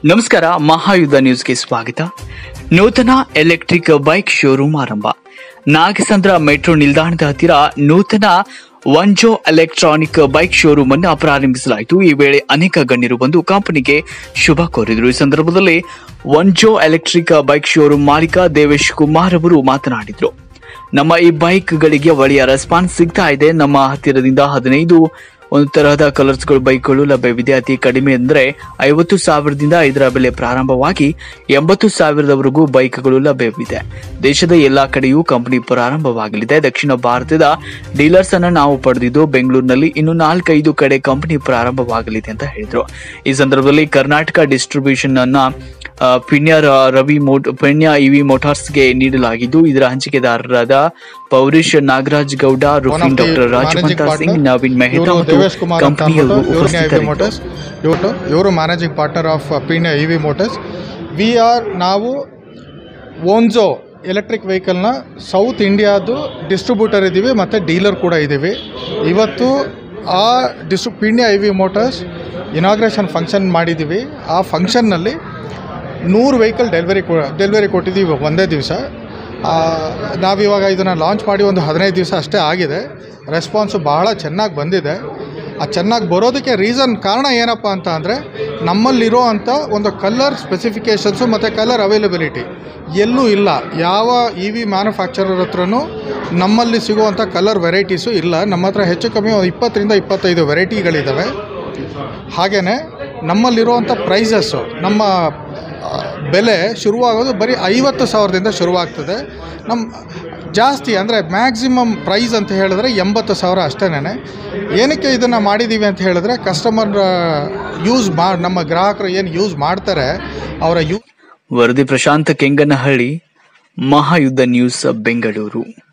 ನಮಸ್ಕಾರ ಮಹಾಯುದ್ಧ ನ್ಯೂಸ್ಗೆ ಸ್ವಾಗತ ನೂತನ ಎಲೆಕ್ಟ್ರಿಕ್ ಬೈಕ್ ಶೋರೂಮ್ ಆರಂಭ ನಾಗಸಂದ್ರ ಮೆಟ್ರೋ ನಿಲ್ದಾಣದ ಹತ್ತಿರ ನೂತನ ವಂಜೋ ಎಲೆಕ್ಟ್ರಾನಿಕ್ ಬೈಕ್ ಶೋರೂಮ್ ಅನ್ನು ಪ್ರಾರಂಭಿಸಲಾಯಿತು ಈ ವೇಳೆ ಅನೇಕ ಗಣ್ಯರು ಬಂದು ಕಂಪನಿಗೆ ಶುಭ ಕೋರಿದರು ಈ ಸಂದರ್ಭದಲ್ಲಿ ವಂಜೋ ಎಲೆಕ್ಟ್ರಿಕ್ ಬೈಕ್ ಶೋರೂಮ್ ಮಾಲೀಕ ದೇವೇಶ್ ಕುಮಾರ್ ಅವರು ಮಾತನಾಡಿದರು ನಮ್ಮ ಈ ಬೈಕ್ಗಳಿಗೆ ಒಳ್ಳೆಯ ರೆಸ್ಪಾನ್ಸ್ ಸಿಗ್ತಾ ಇದೆ ನಮ್ಮ ಹತ್ತಿರದಿಂದ ಹದಿನೈದು ಒಂದು ತರಹದ ಕಲರ್ಸ್ಗಳು ಬೈಕ್ಗಳು ಲಭ್ಯವಿದೆ ಅತಿ ಕಡಿಮೆ ಅಂದರೆ ಐವತ್ತು ಸಾವಿರದಿಂದ ಇದರ ಬೆಲೆ ಪ್ರಾರಂಭವಾಗಿ ಎಂಬತ್ತು ಸಾವಿರದವರೆಗೂ ಬೈಕ್ಗಳು ಲಭ್ಯವಿದೆ ದೇಶದ ಎಲ್ಲಾ ಕಡೆಯೂ ಕಂಪನಿ ಪ್ರಾರಂಭವಾಗಲಿದೆ ದಕ್ಷಿಣ ಭಾರತದ ಡೀಲರ್ಸ್ ಅನ್ನ ನಾವು ಪಡೆದಿದ್ದು ಬೆಂಗಳೂರಿನಲ್ಲಿ ಇನ್ನು ನಾಲ್ಕೈದು ಕಡೆ ಕಂಪನಿ ಪ್ರಾರಂಭವಾಗಲಿದೆ ಅಂತ ಹೇಳಿದ್ರು ಈ ಸಂದರ್ಭದಲ್ಲಿ ಕರ್ನಾಟಕ ಡಿಸ್ಟ್ರಿಬ್ಯೂಷನ್ ಅನ್ನ ಆ, ಪಿಣ್ಯ ರ- ರವಿ ಮೋಟ್ ಪಿಣ್ಯ ಇವಿ ಮೋಟಾರ್ಸ್ಗೆ ನೀಡಲಾಗಿದ್ದು ಇದರ ಹಂಚಿಕೆದಾರರಾದ ಪೌರೀಶ್ ನಾಗರಾಜ್ ಗೌಡ ರುಫಿನ್ ಡಾಕ್ಟರ್ ರಾಜಮಂತಾ ಸಿಂಗ್ ನವೀನ್ ಮೆಹ್ತಾ ಇವರು ಮತ್ತು ದೇವೇಶ್ ಕುಮಾರ್ ಅಂತ ಕಂಪನಿಯವರು ಅಂದ್ಬಿಟ್ಟು ಇವ್ರು ಇವಿ ಉಪಸ್ಥಿತರಿದ್ದರು ಮೋಟರ್ಸ್ ಇವರು ಇವರು managing partner of Peenya E V motors V R ನಾವು ಓನ್ಜೋ ಎಲೆಕ್ಟ್ರಿಕ್ ವೆಹಿಕಲ್ನ ಸೌತ್ ಇಂಡಿಯಾದು ಡಿಸ್ಟ್ರಿಬ್ಯೂಟರ್ ಇದ್ದೀವಿ ಮತ್ತು ಡೀಲರ್ ಕೂಡ ಇದ್ದೀವಿ ಇವತ್ತು ಆ ಡಿಸ್ಟ್ರಿ Peenya E V motors inauguration function ಮಾಡಿದ್ದೀವಿ ಆ ಫಂಕ್ಷನ್ನಲ್ಲಿ ನೂರು ವೆಹಿಕಲ್ ಡೆಲಿವರಿ ಕೊ ಡೆಲಿವರಿ ಕೊಟ್ಟಿದ್ದೀವಿ ಒಂದೇ ದಿವಸ ನಾವಿವಾಗ ಇದನ್ನು ಲಾಂಚ್ ಮಾಡಿ ಒಂದು ಹದಿನೈದು ದಿವಸ ಅಷ್ಟೇ ಆಗಿದೆ ರೆಸ್ಪಾನ್ಸು ಬಹಳ ಚೆನ್ನಾಗಿ ಬಂದಿದೆ ಆ ಚೆನ್ನಾಗಿ ಬರೋದಕ್ಕೆ ರೀಸನ್ ಕಾರಣ ಏನಪ್ಪ ಅಂತ ಅಂದರೆ ನಮ್ಮಲ್ಲಿರೋ ಅಂಥ ಒಂದು ಕಲರ್ ಸ್ಪೆಸಿಫಿಕೇಷನ್ಸು ಮತ್ತು ಕಲರ್ ಅವೈಲಬಿಲಿಟಿ ಎಲ್ಲೂ ಇಲ್ಲ ಯಾವ ಇ ವಿ ಮ್ಯಾನುಫ್ಯಾಕ್ಚರರ್ ಹತ್ರನೂ ನಮ್ಮಲ್ಲಿ ಸಿಗುವಂಥ ಕಲರ್ ವೆರೈಟೀಸು ಇಲ್ಲ ನಮ್ಮ ಹತ್ರ ಹೆಚ್ಚು ಕಮ್ಮಿ ಒಂದು ಇಪ್ಪತ್ತರಿಂದ ಇಪ್ಪತ್ತೈದು ವೆರೈಟಿಗಳಿದ್ದಾವೆ ಹಾಗೆಯೇ ನಮ್ಮಲ್ಲಿರುವಂಥ ಪ್ರೈಸಸ್ಸು ನಮ್ಮ ಆ, ಬೆಲೆ ಶುರುವಾಗೋದು ಬರೀ ಐವತ್ತು ಸಾವಿರದಿಂದ ಶುರುವಾಗ್ತದೆ ನಮ್ಮ ಜಾಸ್ತಿ ಅಂದರೆ ಮ್ಯಾಕ್ಸಿಮಮ್ ಪ್ರೈಸ್ ಅಂತ ಹೇಳಿದ್ರೆ ಎಂಬತ್ತು ಸಾವಿರ ಅಷ್ಟೇನೆ ಏನಕ್ಕೆ ಇದನ್ನು ಮಾಡಿದ್ದೀವಿ ಅಂತ ಹೇಳಿದ್ರೆ ಕಸ್ಟಮರ್ ಯೂಸ್ ಮಾ ನಮ್ಮ ಗ್ರಾಹಕರು ಏನು ಯೂಸ್ ಮಾಡ್ತಾರೆ ಅವರ ಯೂ ವರದಿ ಪ್ರಶಾಂತ್ ಕೆಂಗನಹಳ್ಳಿ ಮಹಾಯುದ್ಧ ನ್ಯೂಸ್ ಬೆಂಗಳೂರು